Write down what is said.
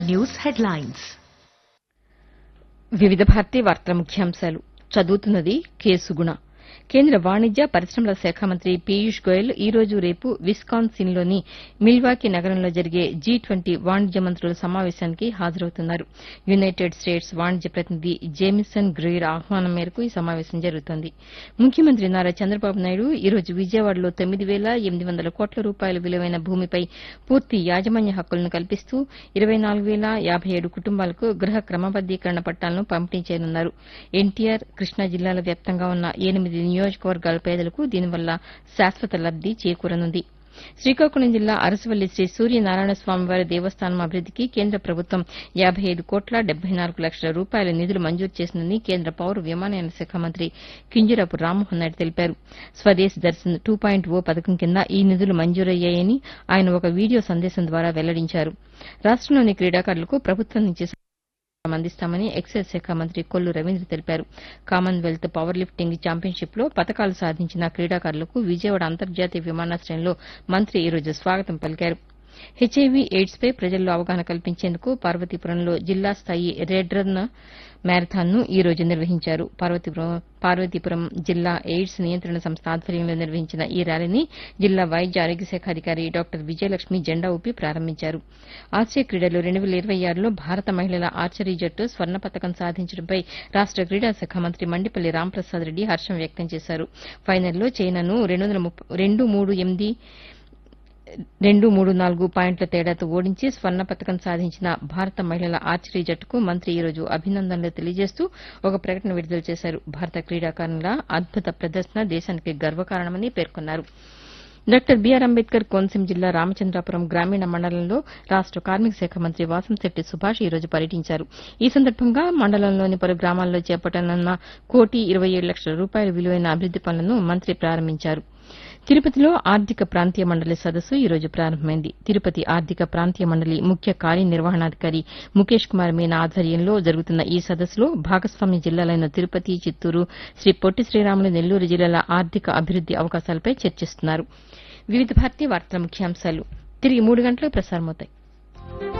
news headlines వివిధ భారతి వార్తల ముఖ్యాంశాలు చదువుతున్నది కేసు గుణ కేంద్ర వాణిజ్య పరిశ్రమల శాఖ మంత్రి పీయూష్ గోయల్ ఈ రోజు రేపు విస్కాన్సిన్లోని మిల్వాకీ నగరంలో జరిగే జీ ట్వంటీ వాణిజ్య మంత్రుల సమావేశానికి హాజరవుతున్నారు యునైటెడ్ స్టేట్స్ వాణిజ్య ప్రతినిధి జేమిసన్ గ్రీర్ ఆహ్వానం మేరకు ఈ సమావేశం జరుగుతోంది ముఖ్యమంత్రి నారా చంద్రబాబు నాయుడు ఈ రోజు విజయవాడలో తొమ్మిది వేల ఎనిమిది వందల కోట్ల రూపాయల విలువైన భూమిపై పూర్తి యాజమాన్య హక్కులను కల్పిస్తూ ఇరవై నాలుగు వేల యాబై ఏడు కుటుంబాలకు గృహ క్రమబద్దీకరణ పట్టాలను పంపిణీ చేయనున్నారు ఎన్టీఆర్ కృష్ణా జిల్లాల వ్యాప్తంగా ఉన్న ఎనిమిది నియోజకవర్గాల పేదలకు దీనివల్ల శాశ్వత లబ్ది చేకూరనుంది శ్రీకాకుళం జిల్లా అరసవల్లి శ్రీ సూర్యనారాయణ స్వామివారి దేవస్థానం అభివృద్దికి కేంద్ర ప్రభుత్వం యాబై ఐదు కోట్ల డెబ్బై నాలుగు లక్షల రూపాయల నిధులు మంజూరు చేసిందని కేంద్ర పౌర విమానయాన శాఖ మంత్రి కింజరాపు రామ్మోహన్ నాయుడు తెలిపారు Swadesh Darshan two point O పథకం కింద ఈ నిధులు మంజూరయ్యాయని ఆయన ఒక వీడియో సందేశం ద్వారా వెల్లడించారు రాష్టంలోని క్రీడాకారులకు ప్రభుత్వం నుంచి సహాయం అందిస్తామని ఎక్సైజ్ శాఖ మంత్రి కొల్లు రవీంద్ర తెలిపారు కామన్వెల్త్ పవర్ లిఫ్టింగ్ ఛాంపియన్షిప్లో పతకాలు సాధించిన క్రీడాకారులకు విజయవాడ అంతర్జాతీయ విమానాశ్రయంలో మంత్రి ఈ రోజు స్వాగతం పలికారు హెచ్ఐవీ ఎయిడ్స్పై ప్రజల్లో అవగాహన కల్పించేందుకు పార్వతీపురంలో జిల్లా స్థాయి రెడ్ రన్ మ్యారథాన్ను ఈ రోజు నిర్వహించారు పార్వతీపురం పార్వతీపురం జిల్లా ఎయిడ్స్ నియంత్రణ సంస్థ ఆధ్వర్యంలో నిర్వహించిన ఈ ర్యాలీని జిల్లా వైద్య ఆరోగ్య శాఖ అధికారి డాక్టర్ విజయలక్ష్మి జెండా ఊపి ప్రారంభించారు ఆసియా క్రీడలు రెండు వేల ఇరవై ఆరులో భారత మహిళల ఆర్చరీ జట్టు స్వర్ణ పతకం సాధించడంపై రాష్ట క్రీడా శాఖ మంత్రి మండిపల్లి రాంప్రసాద్ రెడ్డి హర్షం వ్యక్తం చేశారు ఫైనల్లో చైనాను రెండు వందల ముప్ప- రెండు మూడు ఎనిమిది రెండు మూడు నాలుగు పాయింట్ల తేడాతో ఓడించి స్వర్ణ పతకం సాధించిన భారత మహిళల ఆర్చరీ జట్టుకు మంత్రి ఈ రోజు అభినందనలు తెలియజేస్తూ ఒక ప్రకటన విడుదల చేశారు భారత క్రీడాకారుల అద్భుత ప్రదర్శన దేశానికి గర్వకారణమని పేర్కొన్నారు డాక్టర్ బీఆర్ అంబేద్కర్ కోనసీమ జిల్లా రామచంద్రాపురం గ్రామీణ మండలంలో రాష్ట కార్మిక శాఖ మంత్రి వాసంశెట్టి సుభాష్ ఈ రోజు పర్యటించారు ఈ సందర్భంగా మండలంలోని పలు గ్రామాల్లో చేపట్టనున్న కోటి ఇరవై ఏడు లక్షల రూపాయల విలువైన అభివృద్ది పనులను మంత్రి ప్రారంభించారు తిరుపతిలో ఆర్థిక ప్రాంతీయ మండలి సదస్సు ఈ రోజు ప్రారంభమైంది తిరుపతి ఆర్థిక ప్రాంతీయ మండలి ముఖ్య కార్యనిర్వహణాధికారి ముఖేష్ కుమార్ మీనా ఆధ్వర్యంలో జరుగుతున్న ఈ సదస్సులో భాగస్వామ్య జిల్లాలైన తిరుపతి చిత్తూరు శ్రీ పొట్టి శ్రీరాములు నెల్లూరు జిల్లాల ఆర్థిక అభివృద్ది అవకాశాలపై చర్చిస్తున్నారు వివిధ భారతీయ వార్తల ముఖ్యాంశాలు తిరిగి మూడు గంటలకు ప్రసారమవుతాయి